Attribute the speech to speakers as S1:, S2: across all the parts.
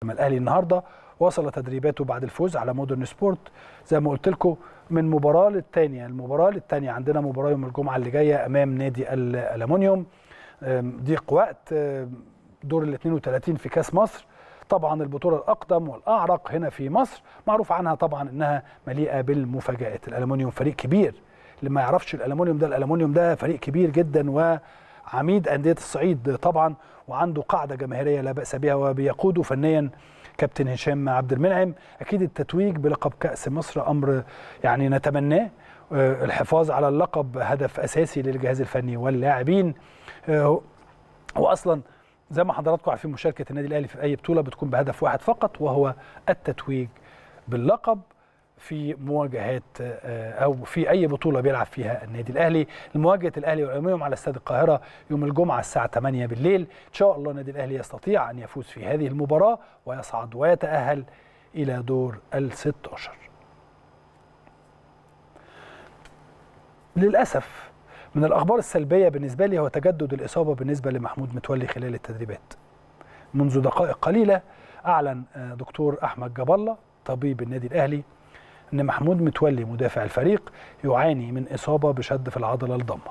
S1: الاهلي النهارده وصل تدريباته بعد الفوز على مودرن سبورت زي ما قلت لكم من مباراه للثانيه المباراه للثانيه عندنا مباراه يوم الجمعه اللي جايه امام نادي الالومنيوم ضيق وقت دور ال 32 في كاس مصر طبعا البطوله الاقدم والاعرق هنا في مصر معروف عنها طبعا انها مليئه بالمفاجات الالومنيوم فريق كبير اللي ما يعرفش الالومنيوم ده الالومنيوم ده فريق كبير جدا وعميد انديه الصعيد طبعا وعنده قاعده جماهيريه لا باس بها وبيقوده فنيا كابتن هشام عبد المنعم اكيد التتويج بلقب كاس مصر امر يعني نتمناه الحفاظ على اللقب هدف اساسي للجهاز الفني واللاعبين واصلا زي ما حضراتكم عارفين مشاركه النادي الاهلي في اي بطوله بتكون بهدف واحد فقط وهو التتويج باللقب في مواجهات او في اي بطوله بيلعب فيها النادي الاهلي لمواجهه الاهلي والامم على استاد القاهره يوم الجمعه الساعه 8 بالليل ان شاء الله النادي الاهلي يستطيع ان يفوز في هذه المباراه ويصعد ويتاهل الى دور ال 16 للاسف من الاخبار السلبيه بالنسبه لي هو تجدد الاصابه بالنسبه لمحمود متولي خلال التدريبات منذ دقائق قليله اعلن دكتور احمد جاب الله طبيب النادي الاهلي ان محمود متولي مدافع الفريق يعاني من اصابه بشد في العضله الضمه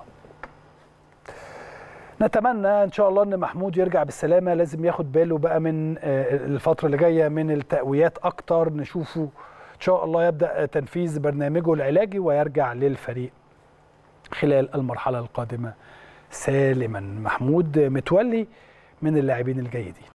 S1: نتمنى ان شاء الله ان محمود يرجع بالسلامه لازم ياخد باله بقى من الفتره اللي جايه من التقويات اكتر نشوفه ان شاء الله يبدا تنفيذ برنامجه العلاجي ويرجع للفريق خلال المرحله القادمه سالما محمود متولي من اللاعبين الجيدين